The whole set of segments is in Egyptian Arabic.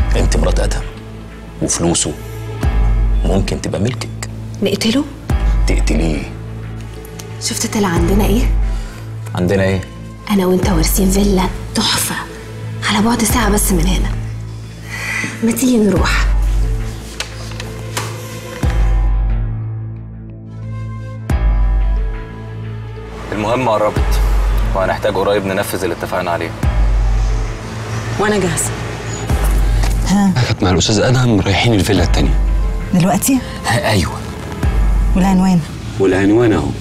انت مرات ادهم وفلوسه ممكن تبقى ملكك نقتله تقتليه شفت طلع عندنا ايه عندنا ايه انا وانت وارثين فيلا تحفه على بعد ساعه بس من هنا ما تيجي نروح المهمة قربت وهنحتاج قريب ننفذ اللي اتفقنا عليه وانا جاهزه كانت مع الاستاذ ادهم رايحين الفيلا التانية دلوقتي ايوه والعنوان والعنوان اهو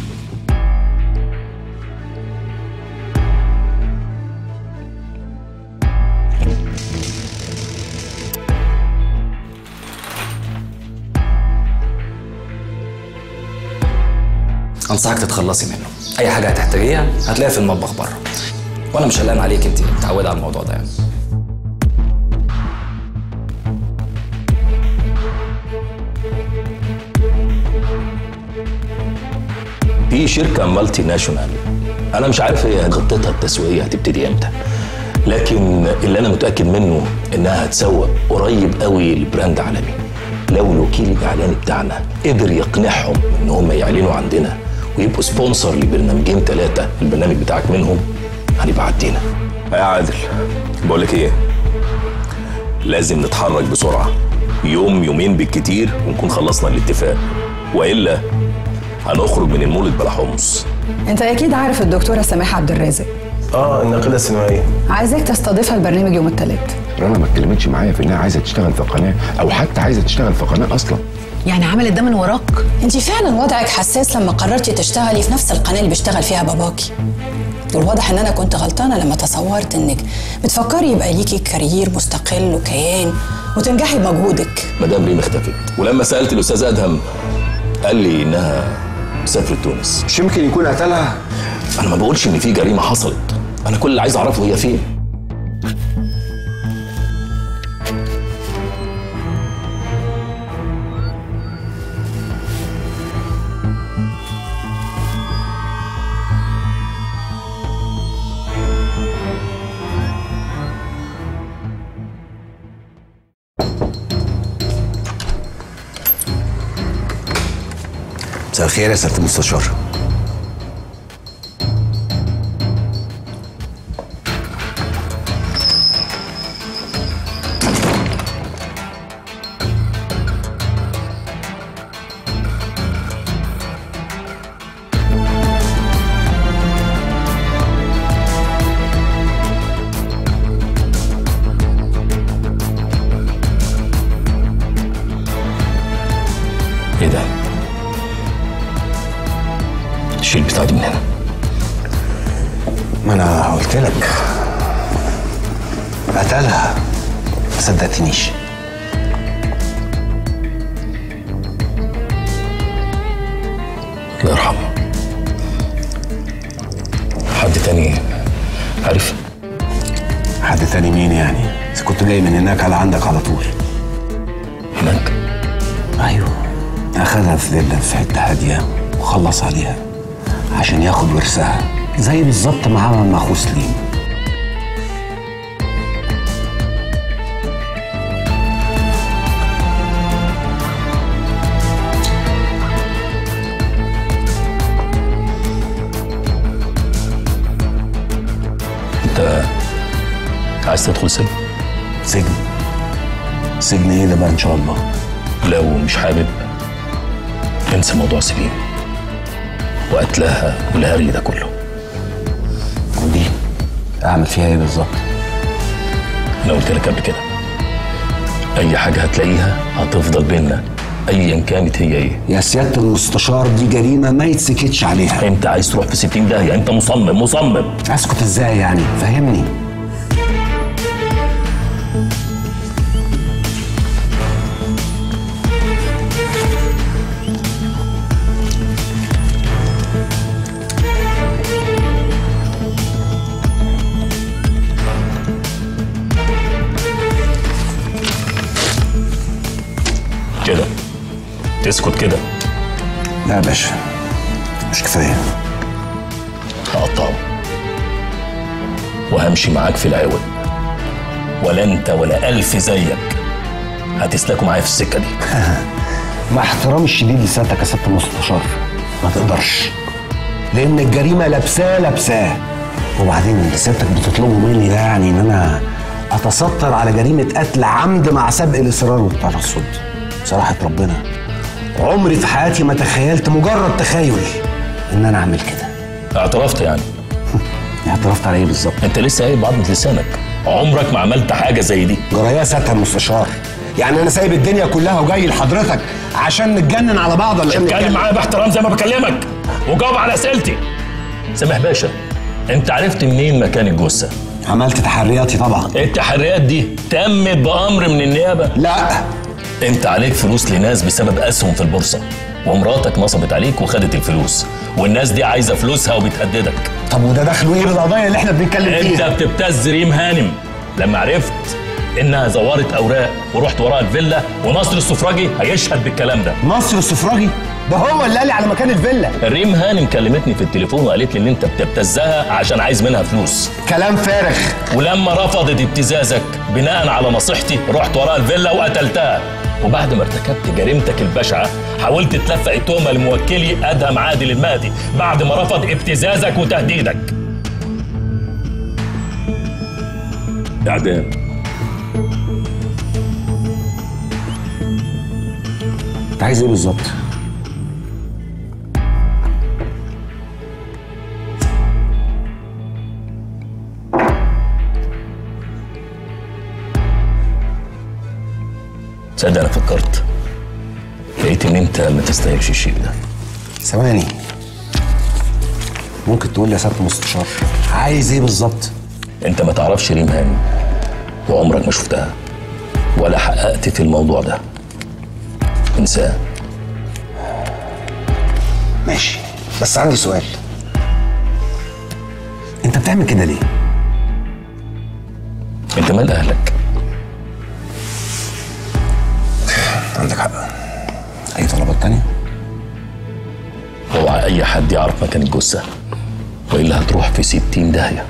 انصحك تتخلصي منه اي حاجه هتحتاجيها هتلاقيها في المطبخ بره وانا مش قلقان عليك انت متعوده على الموضوع ده يعني في شركه مالتي ناشونال انا مش عارف هي خطتها التسويقيه هتبتدي امتى لكن اللي انا متاكد منه انها هتسوق قريب قوي لبراند عالمي لو الوكيل الاعلاني بتاعنا قدر يقنعهم ان هم يعلنوا عندنا ويبقوا سبونسر لبرنامجين ثلاثه البرنامج بتاعك منهم هنبقى عدينا يا عادل بقول لك ايه لازم نتحرك بسرعه يوم يومين بالكتير ونكون خلصنا الاتفاق والا هنخرج من المولد بلا حمص انت اكيد عارف الدكتوره سماح عبد الرازق اه الناقده السينمائيه عايزاك تستضيفها البرنامج يوم الثلاث رنا ما اتكلمتش معايا في انها عايزه تشتغل في قناه او حتى عايزه تشتغل في قناه اصلا يعني عملت ده من وراك انت فعلا وضعك حساس لما قررتي تشتغلي في نفس القناه اللي بيشتغل فيها باباكي والواضح ان انا كنت غلطانه لما تصورت انك بتفكري يبقى ليكي كارير مستقل وكيان وتنجحي بمجهودك مدام ريم اختفت ولما سالت الاستاذ ادهم قال لي انها سافرت تونس مش يمكن يكون قتلها انا ما بقولش ان في جريمه حصلت انا كل اللي عايز اعرفه هي فين مساء الخير يا سياده المستشار ايه ده شيل البتاع دي من هنا ما انا قلت لك قتلها ما صدقتنيش الله يرحمه حد تاني عارف حد تاني مين يعني اذا كنت جاي من هناك على عندك على طول هناك ايوه اخدها في فيلا في حته هاديه وخلص عليها عشان ياخد ورثها زي بالظبط ما عمل مع اخوه سليم انت عايز تدخل سجن سجن سجن ايه ده بقى ان شاء الله لو مش حابب انسى موضوع سليم وقتلها والهري ده كله ودي اعمل فيها ايه بالظبط انا قلت لك قبل كده اي حاجه هتلاقيها هتفضل بينا ايا كانت هي ايه يا سياده المستشار دي جريمه ما يتسكتش عليها انت عايز تروح في 60 داهيه انت مصمم مصمم اسكت ازاي يعني فهمني كده تسكت كده لا يا باشا مش كفايه هقطعه وهمشي معاك في العوض ولا انت ولا الف زيك هتسلكوا معايا في السكه دي مع احترامي الشديد لسيادتك يا سياده المستشار ما تقدرش لان الجريمه لابساه لابساه وبعدين اللي سيادتك بتطلبه مني ده يعني ان انا اتستر على جريمه قتل عمد مع سبق الاصرار والترصد بصراحه ربنا عمري في حياتي ما تخيلت مجرد تخيل ان انا اعمل كده اعترفت يعني اعترفت على ايه بالظبط انت لسه قايل بعضمة لسانك عمرك ما عملت حاجه زي دي جرايه سياده المستشار يعني انا سايب الدنيا كلها وجاي لحضرتك عشان نتجنن على بعض ولا اتكلم معايا باحترام زي ما بكلمك وجاوب على اسئلتي سامح باشا انت عرفت منين مكان الجثه عملت تحرياتي طبعا التحريات دي تمت بامر من النيابه لا انت عليك فلوس لناس بسبب اسهم في البورصه ومراتك نصبت عليك وخدت الفلوس والناس دي عايزه فلوسها وبتهددك طب وده دخله ايه بالقضايا اللي احنا بنتكلم انت فيها بتبتز ريم هانم لما عرفت انها زورت اوراق ورحت وراها الفيلا ونصر السفراجي هيشهد بالكلام ده نصر السفراجي ده هو اللي قال لي على مكان الفيلا ريم هانم كلمتني في التليفون وقالت لي ان انت بتبتزها عشان عايز منها فلوس كلام فارغ ولما رفضت ابتزازك بناء على نصيحتي رحت وراها الفيلا وقتلتها وبعد ما ارتكبت جريمتك البشعه حاولت تلفق التهمه لموكلي ادهم عادل المهدي بعد ما رفض ابتزازك وتهديدك اعدام انت عايز ايه بالظبط تصدق انا فكرت لقيت ان انت ما تستاهلش الشيء ده ثواني ممكن تقول لي يا سياده المستشار عايز ايه بالظبط انت ما تعرفش ريم هانم وعمرك ما شفتها ولا حققت في الموضوع ده انساه ماشي بس عندي سؤال انت بتعمل كده ليه انت مال اهلك عندك حق اي طلبات تانية اوعى اي حد يعرف مكان الجثه والا هتروح في ستين داهيه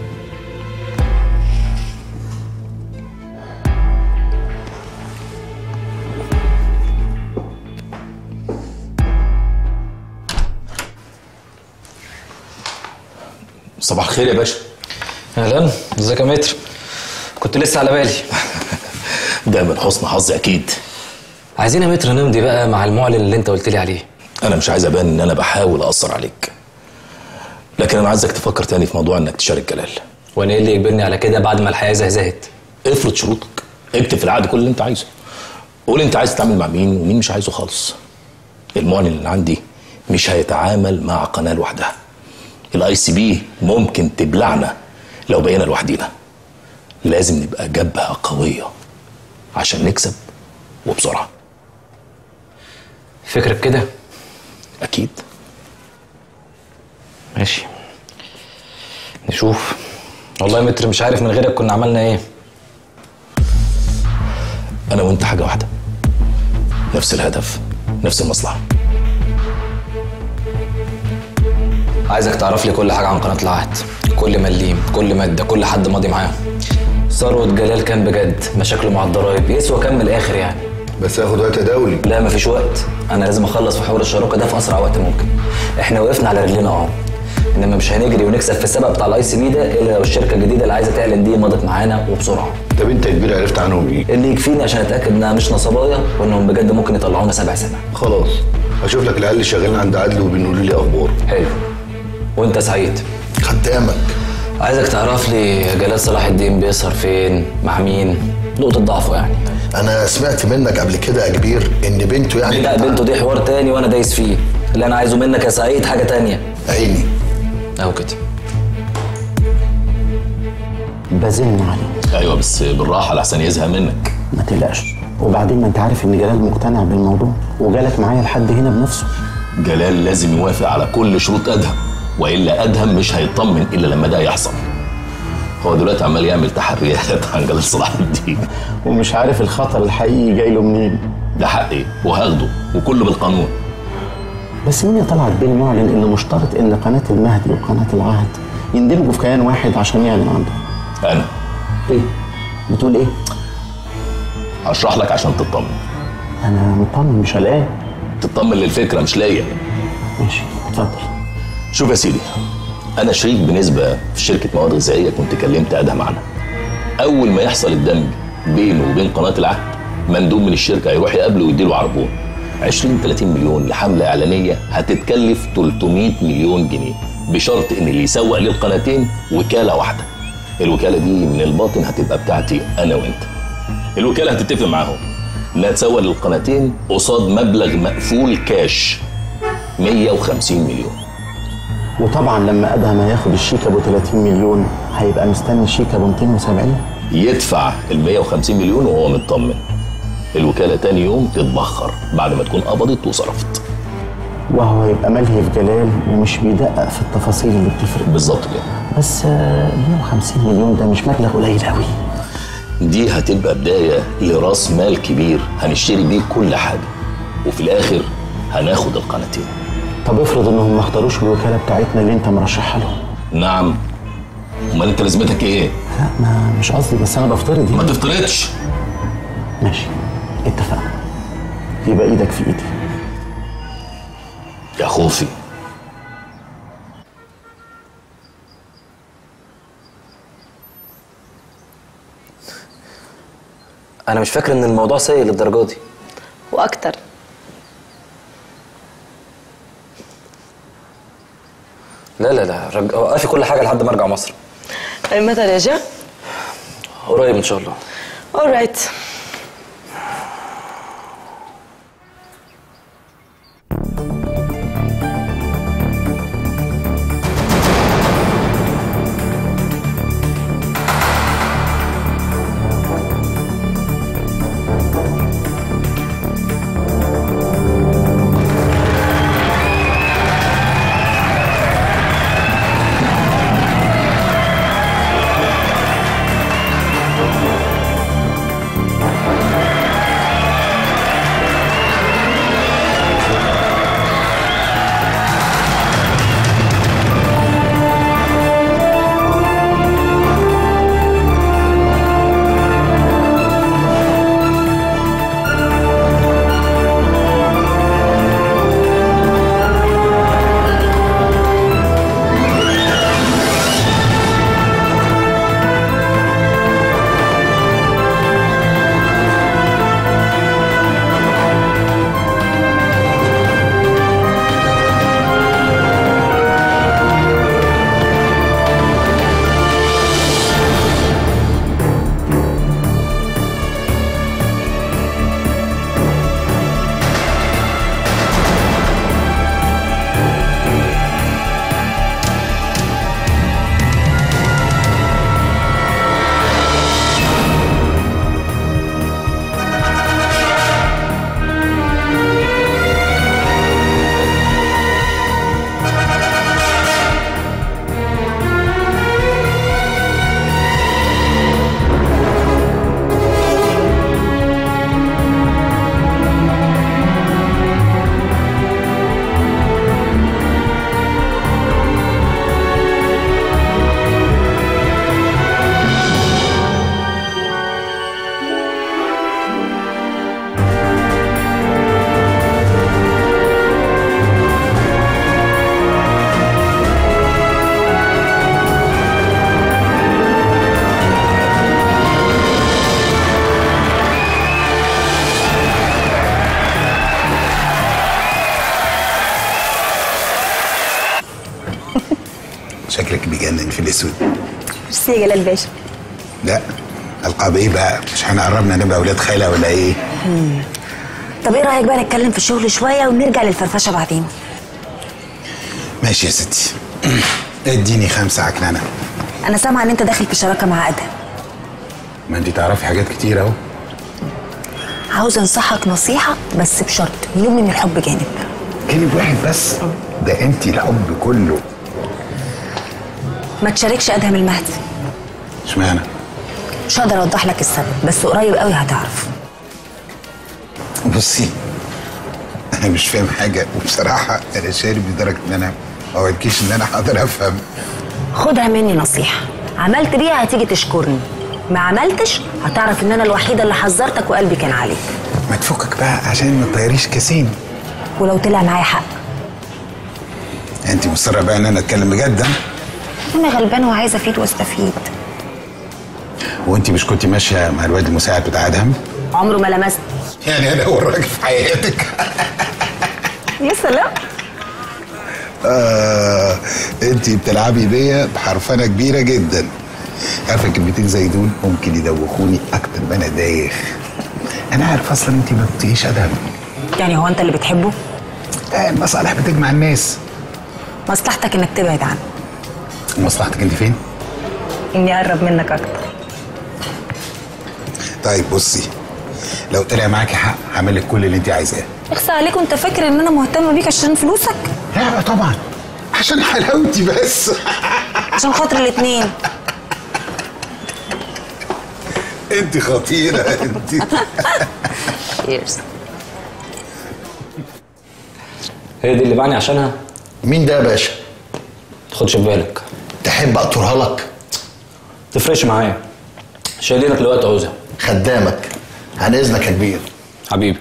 صباح الخير يا باشا اهلا ازيك يا متر كنت لسه على بالي ده من حسن حظي اكيد عايزين يا متر نمضي بقى مع المعلن اللي انت قلت لي عليه انا مش عايز ابان ان انا بحاول اثر عليك لكن انا عايزك تفكر تاني في موضوع انك تشارك جلال وانا ايه اللي يجبرني على كده بعد ما الحياه زهزهت افرض شروطك اكتب في العقد كل اللي انت عايزه قول انت عايز تتعامل مع مين ومين مش عايزه خالص المعلن اللي عندي مش هيتعامل مع قناه لوحدها الاي سي بي ممكن تبلعنا لو بقينا لوحدينا لازم نبقى جبهه قويه عشان نكسب وبسرعه فكرك كده اكيد ماشي نشوف والله يا متر مش عارف من غيرك كنا عملنا ايه انا وانت حاجه واحده نفس الهدف نفس المصلحه عايزك تعرف لي كل حاجه عن قناه العهد كل مليم كل ماده كل حد ماضي معاه ثروة جلال كان بجد مشاكله مع الضرايب يسوى كام من الاخر يعني بس ياخد وقت دولي لا مفيش وقت انا لازم اخلص في حوار الشراكه ده في اسرع وقت ممكن احنا وقفنا على رجلينا اه انما مش هنجري ونكسب في السبق بتاع الاي سي بي ده الا لو الشركه الجديده اللي عايزه تعلن دي مضت معانا وبسرعه طب انت يا كبير عرفت عنهم ايه؟ اللي يكفيني عشان اتاكد انها مش نصبايا وانهم بجد ممكن يطلعونا سبع سبع خلاص هشوف لك العيال اللي شغالين عند عدلي وبينقلوا لي اخبار حلو وانت سعيد خدامك عايزك تعرف لي جلال صلاح الدين بيسهر فين مع مين نقطه ضعفه يعني انا سمعت منك قبل كده يا كبير ان بنته يعني لا بنته دي حوار تاني وانا دايس فيه اللي انا عايزه منك يا سعيد حاجه تانية عيني اهو كده بزن عليه ايوه بس بالراحه لحسن يزهق منك ما تقلقش وبعدين ما انت عارف ان جلال مقتنع بالموضوع وجالك معايا لحد هنا بنفسه جلال لازم يوافق على كل شروط ادهم والا ادهم مش هيطمن الا لما ده يحصل هو دلوقتي عمال يعمل تحريات عن جلال صلاح الدين ومش عارف الخطر الحقيقي جاي له منين ده حقي وهاخده وكله بالقانون بس مين يا طلعت بين معلن ان مشترط ان قناه المهدي وقناه العهد يندمجوا في كيان واحد عشان يعلن عنده انا ايه بتقول ايه هشرح لك عشان تطمن انا مطمن مش قلقان تطمن للفكره مش ليا ماشي اتفضل شوف يا سيدي انا شريك بنسبه في شركه مواد غذائيه كنت كلمت ادهم عنها اول ما يحصل الدمج بينه وبين قناه العهد مندوب من الشركه هيروح يقابله ويديله عربون 20 30 مليون لحمله اعلانيه هتتكلف 300 مليون جنيه بشرط ان اللي يسوق للقناتين وكاله واحده الوكاله دي من الباطن هتبقى بتاعتي انا وانت الوكاله هتتفق معاهم انها تسوق للقناتين قصاد مبلغ مقفول كاش 150 مليون وطبعا لما ادهم هياخد الشيك ابو 30 مليون هيبقى مستني الشيك ابو 270 يدفع ال 150 مليون وهو مطمن الوكاله تاني يوم تتبخر بعد ما تكون قبضت وصرفت وهو هيبقى ملهي في جلال ومش بيدقق في التفاصيل اللي بتفرق بالظبط كده بس آه، 150 مليون ده مش مبلغ قليل قوي دي هتبقى بدايه لراس مال كبير هنشتري بيه كل حاجه وفي الاخر هناخد القناتين طب افرض انهم ما اختاروش الوكاله بتاعتنا اللي انت مرشحها لهم نعم امال انت لازمتك ايه لا ما مش قصدي بس انا بفترض ما يعني تفترضش ماشي اتفقنا يبقى ايدك في ايدي يا خوفي انا مش فاكر ان الموضوع سيء للدرجه دي واكتر لا لا لا رج... وقفي كل حاجه لحد ما ارجع مصر متى راجع؟ قريب ان شاء الله alright شكلك بيجنن في الاسود ميرسي يا جلال باشا لا القاب ايه بقى مش احنا قربنا نبقى اولاد خاله ولا ايه طب ايه رايك بقى نتكلم في الشغل شويه ونرجع للفرفشه بعدين ماشي يا ستي اديني خمسه عكنانه انا سامعه ان انت داخل في شراكه مع ادهم ما انت تعرفي حاجات كتير اهو عاوز انصحك نصيحه بس بشرط يوم من الحب جانب جانب واحد بس ده انت الحب كله ما تشاركش ادهم المهدي اشمعنى مش هقدر اوضح لك السبب بس قريب قوي هتعرف بصي انا مش فاهم حاجه وبصراحه انا شارب لدرجه ان انا ما اوعدكيش ان انا هقدر افهم خدها مني نصيحه عملت بيها هتيجي تشكرني ما عملتش هتعرف ان انا الوحيده اللي حذرتك وقلبي كان عليك ما تفكك بقى عشان ما تطيريش كاسين ولو طلع معايا حق انت مصره بقى ان انا اتكلم بجد ها؟ انا غلبانه وعايزه افيد واستفيد وانت مش كنت ماشيه مع الواد المساعد بتاع ادهم عمره ما لمست يعني انا اول راجل في حياتك يا سلام آه انت بتلعبي بيا بحرفنه كبيره جدا عارفه كلمتين زي دول ممكن يدوخوني اكتر ما انا دايخ انا عارف اصلا انت ما بتطيقيش ادهم يعني هو انت اللي بتحبه آه المصالح بتجمع الناس مصلحتك انك تبعد عنه مصلحتك انت فين اني اقرب منك اكتر طيب بصي لو طلع معاكي حق هعمل لك كل اللي انت عايزاه اخسى عليك وانت فاكر ان انا مهتمه بيك عشان فلوسك لا طبعا عشان حلاوتي بس عشان خاطر الاتنين انت خطيره انت Cheers. هي دي اللي بعني عشانها مين ده يا باشا تاخدش في بالك تحب اقطرها لك تفرقش معايا شايلينك لوقت عوزة خدامك عن اذنك يا كبير حبيبي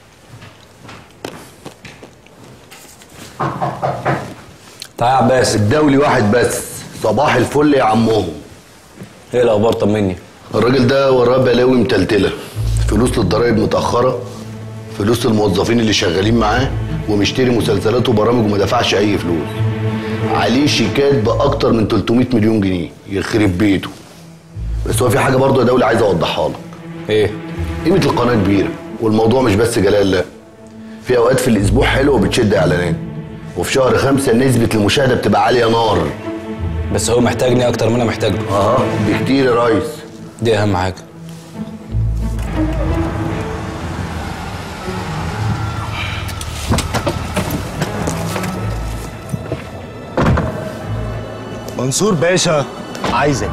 تعال يا عباس الدولي واحد بس صباح الفل يا عمهم ايه الاخبار طمني الراجل ده وراه بلاوي متلتله فلوس للضرايب متاخره فلوس للموظفين اللي شغالين معاه ومشتري مسلسلات وبرامج وما دفعش اي فلوس عليه شيكات باكتر من 300 مليون جنيه يخرب بيته بس هو في حاجه برضه يا دولي عايز اوضحها لك ايه قيمه القناه كبيره والموضوع مش بس جلال لا في اوقات في الاسبوع حلوه وبتشد اعلانات وفي شهر خمسة نسبة المشاهدة بتبقى عالية نار بس هو محتاجني اكتر ما انا محتاجه اه بكتير يا ريس دي اهم حاجه منصور باشا عايزك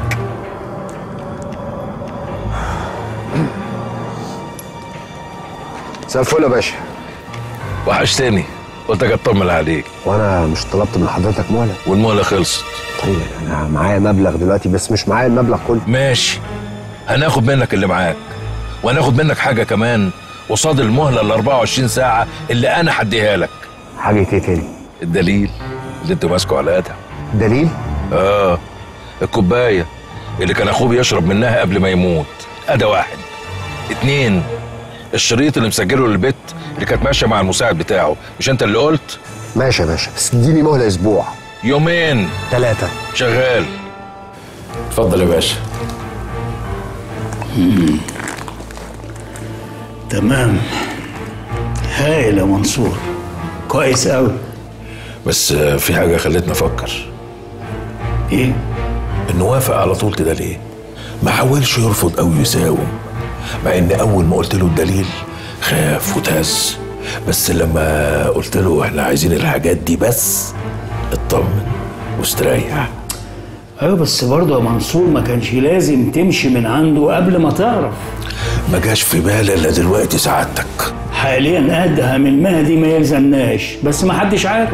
مساء الفل يا باشا وحشتني قلت اجي اطمن عليك وانا مش طلبت من حضرتك مهله والمهله خلصت طيب انا معايا مبلغ دلوقتي بس مش معايا المبلغ كله ماشي هناخد منك اللي معاك وهناخد منك حاجه كمان قصاد المهله ال 24 ساعه اللي انا هديها لك حاجه ايه تاني الدليل اللي انت ماسكه على ادهم دليل اه الكوبايه اللي كان اخوه بيشرب منها قبل ما يموت ادي واحد اتنين الشريط اللي مسجله للبت اللي كانت ماشيه مع المساعد بتاعه مش انت اللي قلت ماشي يا باشا بس اديني مهله اسبوع يومين ثلاثه شغال اتفضل يا باشا تمام هايل يا منصور كويس قوي بس آه، في حاجه خلتني افكر ايه انه وافق على طول كده ليه ما حاولش يرفض او يساوم مع ان اول ما قلت له الدليل خاف وتهز بس لما قلت له احنا عايزين الحاجات دي بس اطمن واستريح ايوه بس برضه يا منصور ما كانش لازم تمشي من عنده قبل ما تعرف ما جاش في بالي الا دلوقتي سعادتك حاليا ادهم المهدي ما يلزمناش بس ما حدش عارف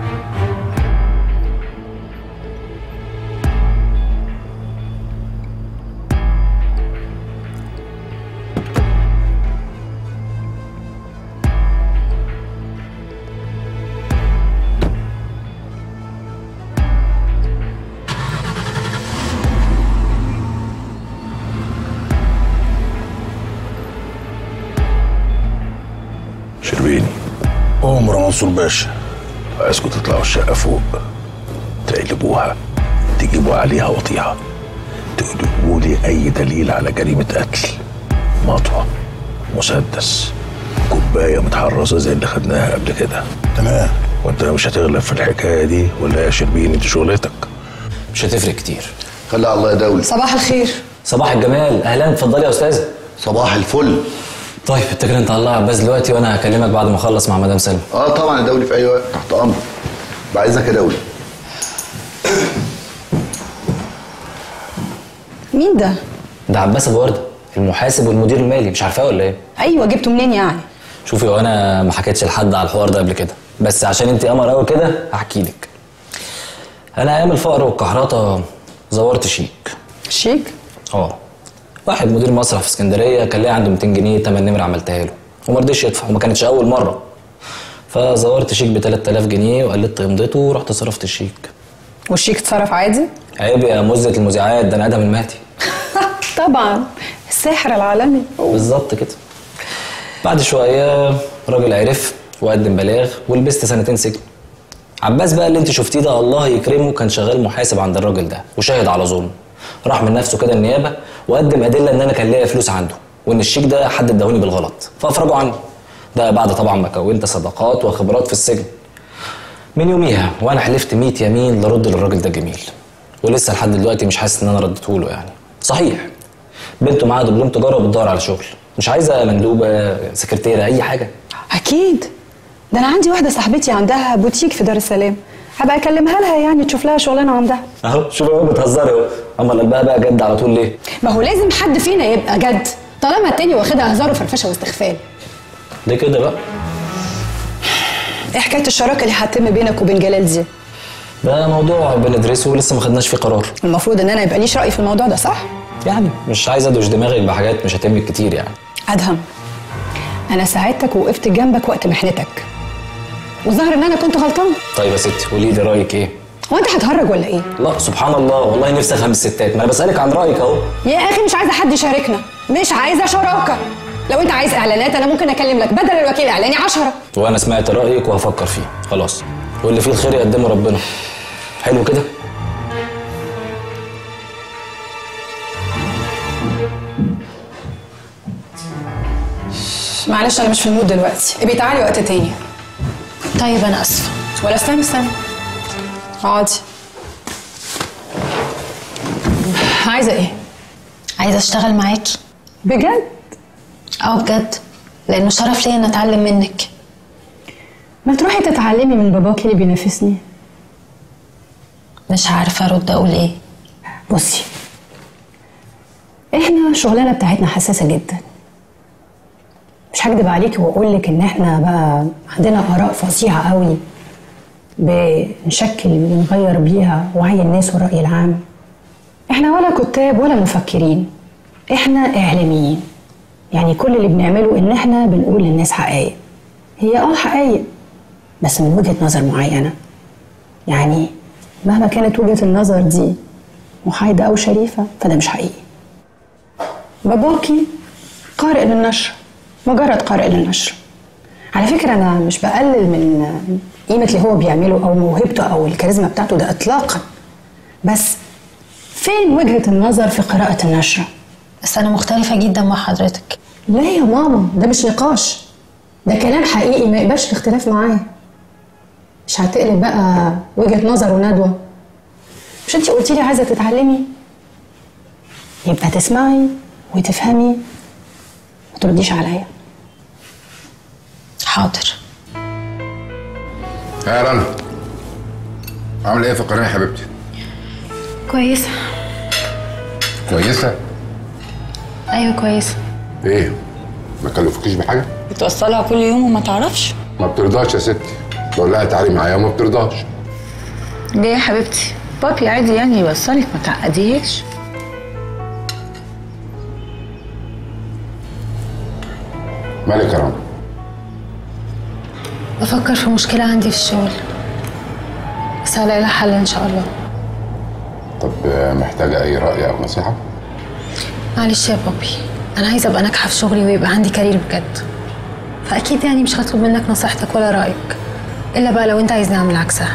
شربيني عمر منصور باشا عايزكم تطلعوا الشقه فوق تقلبوها تجيبوا عليها وطيها تقلبوا لي اي دليل على جريمه قتل مطوه مسدس كوبايه متحرصه زي اللي خدناها قبل كده تمام وانت مش هتغلب في الحكايه دي ولا يا شربين انت شغلتك مش هتفرق كتير خلي على الله يا دولي صباح الخير صباح الجمال اهلا اتفضلي يا استاذه صباح الفل طيب اتكل انت على الله يا عباس دلوقتي وانا هكلمك بعد ما اخلص مع مدام سلمى اه طبعا يا دولي في اي وقت تحت امرك بعايزك يا دولي مين ده؟ ده عباس ابو ورده المحاسب والمدير المالي مش عارفاه ولا ايه ايوه جبته منين يعني؟ شوفي هو انا ما حكيتش لحد على الحوار ده قبل كده بس عشان انت قمر قوي كده هحكي لك انا ايام الفقر والكحرطه زورت شيك شيك؟ اه واحد مدير مسرح في اسكندريه كان ليه عنده 200 جنيه تمن نمر عملتها له وما رضيش يدفع وما كانتش اول مره فزورت شيك ب 3000 جنيه وقلدت امضته ورحت صرفت الشيك والشيك اتصرف عادي عيب يا مزة المذيعات ده انا ادهم المهدي طبعا الساحر العالمي بالظبط كده بعد شويه راجل عرف وقدم بلاغ ولبست سنتين سجن عباس بقى اللي انت شفتيه ده الله يكرمه كان شغال محاسب عند الراجل ده وشاهد على ظلم راح من نفسه كده النيابه وقدم ادله ان انا كان ليا فلوس عنده وان الشيك ده حد اداهوني بالغلط فافرجوا عني ده بعد طبعا ما كونت صداقات وخبرات في السجن من يوميها وانا حلفت 100 يمين لرد للراجل ده جميل ولسه لحد دلوقتي مش حاسس ان انا رديته له يعني صحيح بنته معاها دبلوم تجاره وبتدور على شغل مش عايزه مندوبه سكرتيره اي حاجه اكيد ده انا عندي واحده صاحبتي عندها بوتيك في دار السلام هبقى اكلمها لها يعني تشوف لها شغلانه عندها اهو شوف اهو بتهزري اهو اما قلبها بقى جد على طول ليه ما هو لازم حد فينا يبقى جد طالما التاني واخدها هزار وفرفشه واستخفال ليه كده بقى ايه حكايه الشراكه اللي هتتم بينك وبين جلال دي ده موضوع بندرسه ولسه ما خدناش فيه قرار المفروض ان انا يبقى ليش راي في الموضوع ده صح يعني مش عايز ادوش دماغك بحاجات مش هتهمك كتير يعني ادهم انا ساعدتك ووقفت جنبك وقت محنتك وظهر ان انا كنت غلطان طيب يا ستي قولي لي رايك ايه هو انت هتهرج ولا ايه لا سبحان الله والله نفسي افهم الستات ما انا بسالك عن رايك اهو يا اخي مش عايزه حد يشاركنا مش عايزه شراكه لو انت عايز اعلانات انا ممكن اكلم لك بدل الوكيل الاعلاني عشرة وانا سمعت رايك وهفكر فيه خلاص واللي فيه الخير يقدمه ربنا حلو كده معلش انا مش في المود دلوقتي ابقي تعالي وقت تاني طيب انا اسفه ولا استني استني اقعدي عايزه ايه عايزه اشتغل معاكي بجد اه بجد لانه شرف ليا ان اتعلم منك ما تروحي تتعلمي من باباكي اللي بينافسني مش عارفه ارد اقول ايه بصي احنا الشغلانه بتاعتنا حساسه جدا مش هكدب عليكي واقول لك ان احنا بقى عندنا اراء فظيعه قوي بنشكل ونغير بيها وعي الناس والراي العام احنا ولا كتاب ولا مفكرين احنا اعلاميين يعني كل اللي بنعمله ان احنا بنقول للناس حقائق هي اه حقائق بس من وجهه نظر معينه يعني مهما كانت وجهه النظر دي محايده او شريفه فده مش حقيقي باباكي قارئ للنشر مجرد قارئ للنشر على فكره انا مش بقلل من قيمه اللي هو بيعمله او موهبته او الكاريزما بتاعته ده اطلاقا بس فين وجهه النظر في قراءه النشره بس انا مختلفه جدا مع حضرتك لا يا ماما ده مش نقاش ده كلام حقيقي ما يقبلش الاختلاف معاه مش هتقلب بقى وجهه نظر وندوه مش انت قلتي لي عايزه تتعلمي يبقى تسمعي وتفهمي ما ترديش عليا حاضر يا رنا عامل ايه في القناه يا حبيبتي؟ كويسه كويسه؟ ايوه كويسه ايه؟ ما كلفكيش بحاجه؟ بتوصلها كل يوم وما تعرفش ما بترضاش يا ستي بقول لها تعالي معايا وما بترضاش ليه يا حبيبتي بابي عادي يعني يوصلك ما تعقديهاش مالك يا رنا؟ بفكر في مشكله عندي في الشغل بس هلاقي لها حل ان شاء الله طب آه، محتاجه اي راي او نصيحه؟ معلش يا بابي انا عايزه ابقى ناجحه في شغلي ويبقى عندي كارير بجد فاكيد يعني مش هطلب منك نصيحتك ولا رايك الا بقى لو انت عايزني اعمل عكسها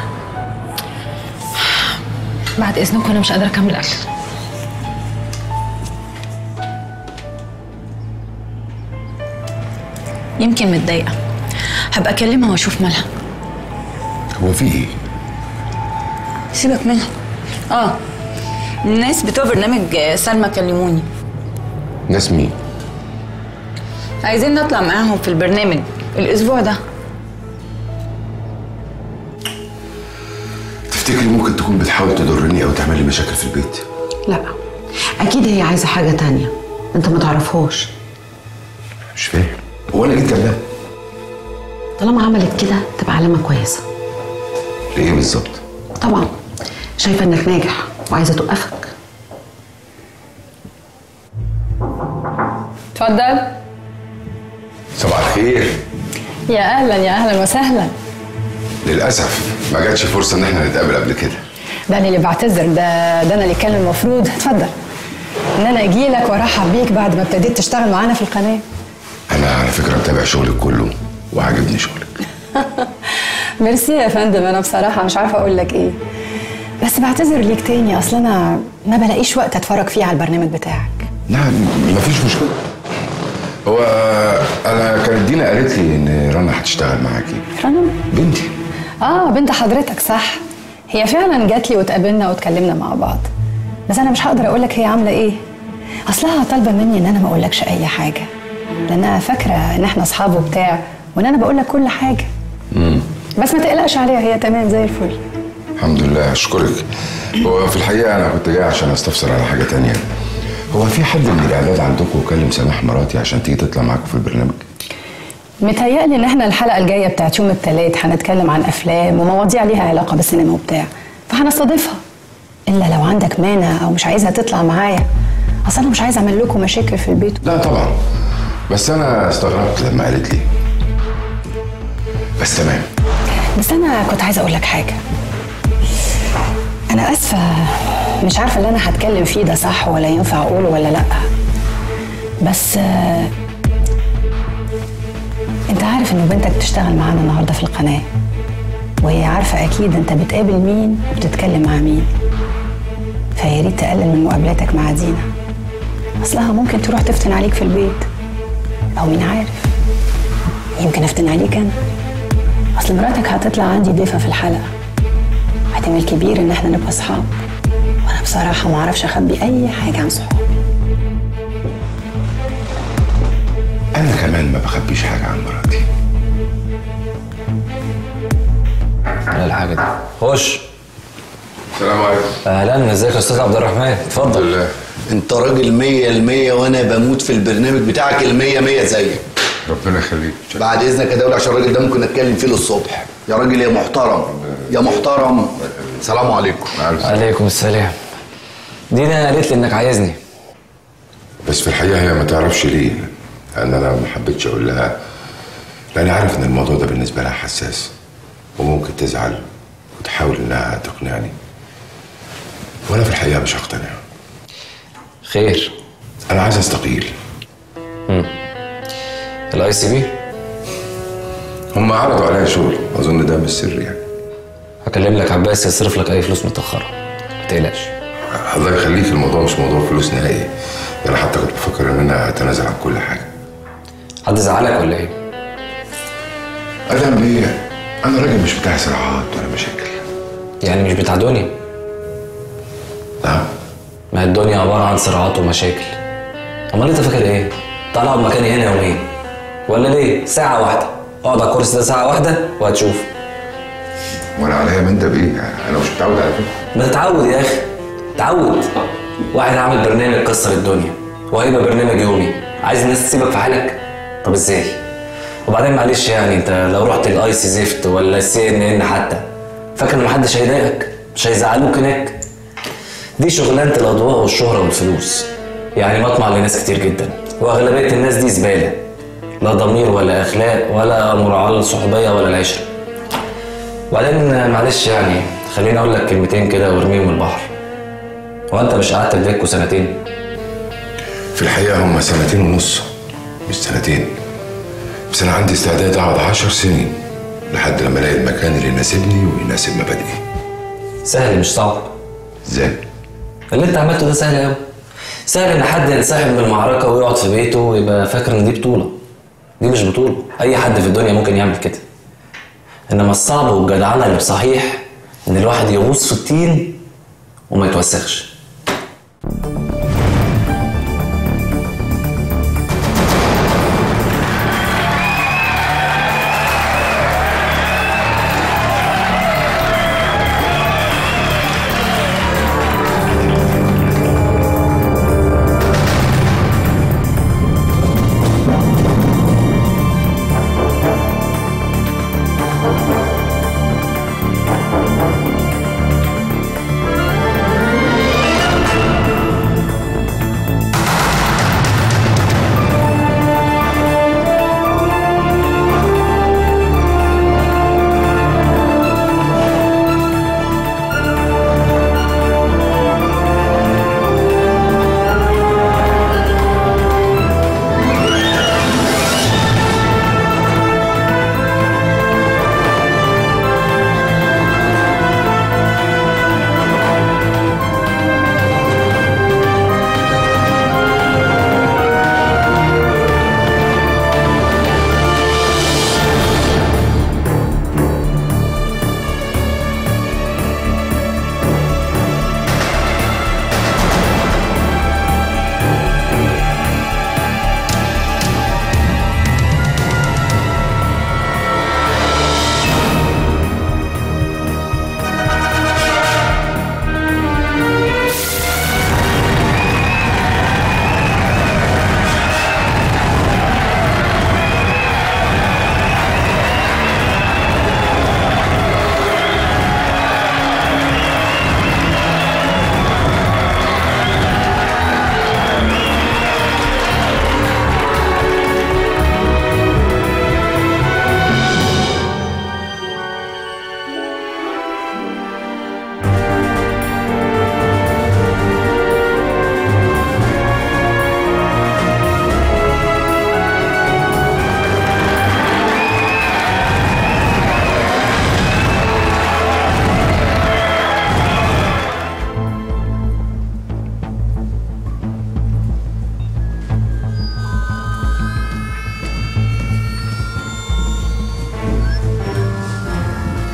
بعد اذنكم انا مش قادره اكمل اكل يمكن متضايقه هبقى اكلمها واشوف مالها هو في ايه؟ سيبك منها اه الناس بتوع برنامج سلمى كلموني ناس مين؟ عايزين نطلع معاهم في البرنامج الاسبوع ده تفتكري ممكن تكون بتحاول تضرني او تعمل لي مشاكل في البيت لا اكيد هي عايزه حاجه تانية انت ما تعرفهاش مش فاهم هو انا جيت جنبها طالما عملت كده تبقى علامه كويسه ليه بالظبط طبعا شايفه انك ناجح وعايزه توقفك اتفضل صباح الخير يا اهلا يا اهلا وسهلا للاسف ما جاتش فرصه ان احنا نتقابل قبل كده ده انا اللي بعتذر ده ده انا اللي كان المفروض اتفضل ان انا اجي لك وارحب بيك بعد ما ابتديت تشتغل معانا في القناه انا على فكره متابع شغلك كله وعاجبني شغلك ميرسي يا فندم انا بصراحه مش عارفه اقول لك ايه بس بعتذر ليك تاني اصل انا ما بلاقيش وقت اتفرج فيه على البرنامج بتاعك نعم مفيش مشكله هو انا كانت دينا قالت لي ان رنا هتشتغل معاكي رنا بنتي اه بنت حضرتك صح هي فعلا جات لي واتقابلنا واتكلمنا مع بعض بس انا مش هقدر اقول لك هي عامله ايه اصلها طالبه مني ان انا ما اقولكش اي حاجه لانها فاكره ان احنا اصحاب وبتاع وان انا بقول لك كل حاجه امم بس ما تقلقش عليها هي تمام زي الفل الحمد لله اشكرك هو في الحقيقه انا كنت جاي عشان استفسر على حاجه تانية هو في حد من الاعداد عندكم كلم سماح مراتي عشان تيجي تطلع معاكم في البرنامج متهيألي ان احنا الحلقه الجايه بتاعت يوم الثلاث هنتكلم عن افلام ومواضيع ليها علاقه بالسينما وبتاع فهنستضيفها الا لو عندك مانع او مش عايزها تطلع معايا اصل انا مش عايزه اعمل لكم مشاكل في البيت لا طبعا بس انا استغربت لما قالت لي بس تمام بس انا كنت عايزه اقول لك حاجه انا اسفه مش عارفه اللي انا هتكلم فيه ده صح ولا ينفع اقوله ولا لا بس آه، انت عارف ان بنتك بتشتغل معانا النهارده في القناه وهي عارفه اكيد انت بتقابل مين وبتتكلم مع مين فيا ريت تقلل من مقابلاتك مع دينا اصلها ممكن تروح تفتن عليك في البيت او مين عارف يمكن افتن عليك انا اصل مراتك هتطلع عندي ضيفه في الحلقه احتمال كبير ان احنا نبقى اصحاب وانا بصراحه ما اعرفش اخبي اي حاجه عن صحابي انا كمان ما بخبيش حاجه عن مراتي ولا الحاجه دي خش السلام عليكم اهلا ازيك يا استاذ عبد الرحمن اتفضل انت راجل مية المية وانا بموت في البرنامج بتاعك المية مية زيك ربنا يخليك بعد اذنك يا دولة عشان الراجل ده ممكن اتكلم فيه للصبح يا راجل يا محترم يا محترم سلام عليكم عليكم السلام دينا قالت لي انك عايزني بس في الحقيقه هي ما تعرفش ليه لان انا ما حبيتش اقول لها لاني عارف ان الموضوع ده بالنسبه لها حساس وممكن تزعل وتحاول انها تقنعني وانا في الحقيقه مش هقتنع خير انا عايز استقيل الاي سي بي هم عرضوا عليا شغل اظن ده مش سر يعني هكلم لك عباس يصرف لك اي فلوس متاخره ما تقلقش الله يخليك الموضوع مش موضوع فلوس نهائي ده انا حتى كنت بفكر ان انا اتنازل عن كل حاجه حد زعلك ولا ايه؟ ادم ليه انا راجل مش بتاع صراعات ولا مشاكل يعني مش بتاع دنيا نعم ما هي الدنيا عباره عن صراعات ومشاكل امال انت فاكر ايه؟ تعال اقعد مكاني هنا يومين ولا ليه؟ ساعه واحده اقعد على الكرسي ده ساعه واحده وهتشوف وانا عليا من ده بايه انا مش متعود على كده ما تتعود يا اخي تعود واحد عامل برنامج كسر الدنيا وهيبقى برنامج يومي عايز الناس تسيبك في حالك طب ازاي وبعدين معلش يعني انت لو رحت الاي سي زفت ولا السي ان ان حتى فاكر ان محدش هيضايقك مش هيزعلوك هناك دي شغلانه الاضواء والشهره والفلوس يعني مطمع لناس كتير جدا واغلبيه الناس دي زباله لا ضمير ولا اخلاق ولا مراعاه للصحوبيه ولا العشره وبعدين معلش يعني خليني اقول لك كلمتين كده وارميهم البحر هو انت مش قعدت في ديكو سنتين في الحقيقه هم سنتين ونص مش سنتين بس انا عندي استعداد اقعد عشر سنين لحد لما الاقي المكان اللي يناسبني ويناسب مبادئي سهل مش صعب ازاي اللي انت عملته ده سهل قوي سهل ان حد ينسحب من المعركه ويقعد في بيته ويبقى فاكر ان دي بطوله دي مش بطوله اي حد في الدنيا ممكن يعمل كده انما الصعب والجدعنه اللي بصحيح ان الواحد يغوص في الطين وما يتوسخش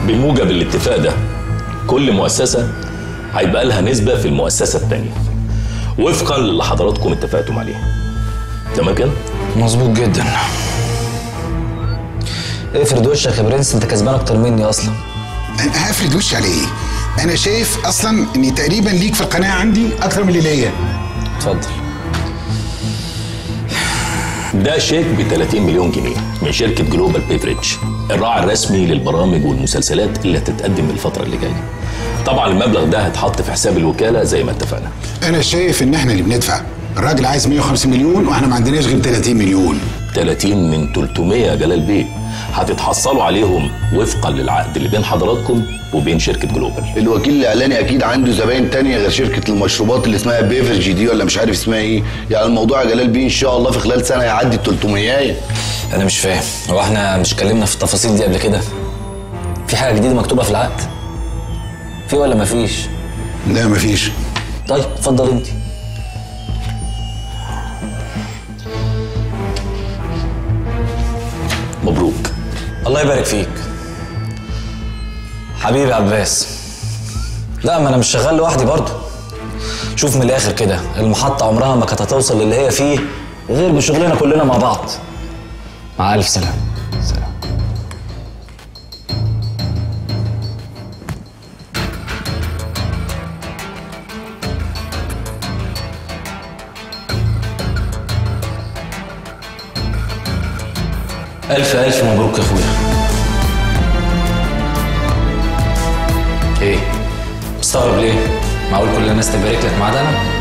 بموجب الاتفاق ده كل مؤسسة هيبقى لها نسبة في المؤسسة التانية وفقا للي حضراتكم اتفقتم عليه تمام كده؟ مظبوط جدا افرد وشك يا برنس انت كسبان اكتر مني اصلا انا هفرد وشي على ايه؟ انا شايف اصلا ان تقريبا ليك في القناه عندي اكتر من اللي ليا اتفضل ده شيك ب 30 مليون جنيه من شركة جلوبال بيفريج الراعي الرسمي للبرامج والمسلسلات اللي هتتقدم الفترة اللي جاية طبعا المبلغ ده هيتحط في حساب الوكالة زي ما اتفقنا انا شايف ان احنا اللي بندفع الراجل عايز 150 مليون واحنا ما عندناش غير 30 مليون 30 من 300 يا جلال بيه هتتحصلوا عليهم وفقا للعقد اللي بين حضراتكم وبين شركة جلوبال الوكيل الاعلاني اكيد عنده زباين تانية غير شركه المشروبات اللي اسمها بيفرج دي ولا مش عارف اسمها ايه يعني الموضوع يا جلال بيه ان شاء الله في خلال سنه يعدي ال 300 انا مش فاهم هو احنا مش اتكلمنا في التفاصيل دي قبل كده في حاجه جديده مكتوبه في العقد في ولا مفيش لا مفيش طيب اتفضل انت مبروك الله يبارك فيك حبيبي عباس لا ما انا مش شغال لوحدي برضه شوف من الاخر كده المحطة عمرها ما كانت هتوصل للي هي فيه غير بشغلنا كلنا مع بعض مع الف سلامة سلام ألف ألف مبروك يا أخويا إيه؟ مستغرب ليه؟ معقول كل الناس تبارك لك ما عدا أنا؟